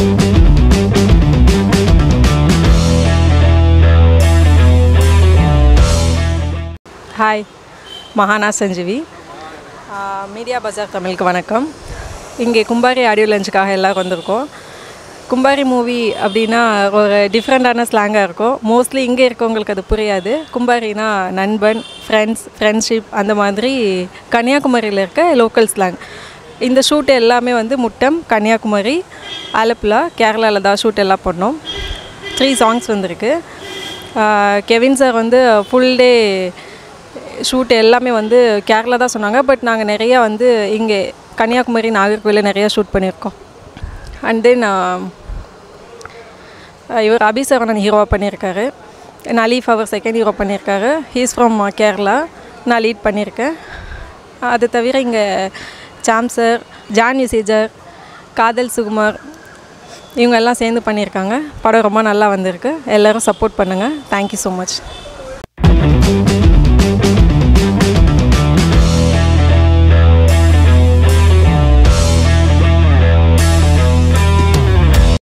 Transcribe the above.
hi மகானா Sanjeevi media பஜார் தமிழுக்கு வணக்கம் இங்கே கும்பாரி ஆடியோ லஞ்சுக்காக எல்லோரும் வந்திருக்கோம் கும்பாரி மூவி அப்படின்னா ஒரு டிஃப்ரெண்ட்டான ஸ்லாங்காக இருக்கும் மோஸ்ட்லி இங்கே இருக்கவங்களுக்கு அது புரியாது கும்பாரினா நண்பன் ஃப்ரெண்ட்ஸ் ஃப்ரெண்ட்ஷிப் அந்த மாதிரி கன்னியாகுமரியில் இருக்க லோக்கல் ஸ்லாங் இந்த ஷூட் எல்லாமே வந்து முட்டம் கன்னியாகுமரி ஆலப்புழா கேரளாவில் தான் ஷூட் எல்லாம் பண்ணோம் த்ரீ சாங்ஸ் வந்திருக்கு ஆஹ் கெவின் சார் வந்து ஃபுல் டே ஷூட் எல்லாமே வந்து கேரளா தான் சொன்னாங்க பட் நாங்கள் நிறையா வந்து இங்கே கன்னியாகுமரி நாகர்கோவிலில் நிறையா ஷூட் பண்ணியிருக்கோம் அண்ட் தென் இவர் அபிசரவணன் ஹீரோவாக பண்ணியிருக்காரு நலீஃப் அவர் செகண்ட் ஹீரோ பண்ணியிருக்காரு ஹீஸ் ஃப்ரம் கேரளா நான் லீட் பண்ணியிருக்கேன் அது தவிர இங்கே சாம் சார் ஜான் விசேஜர் காதல் சுகுமார் இவங்க எல்லாம் சேர்ந்து பண்ணியிருக்காங்க படம் ரொம்ப நல்லா வந்திருக்கு எல்லோரும் சப்போர்ட் பண்ணுங்கள் தேங்க்யூ ஸோ மச்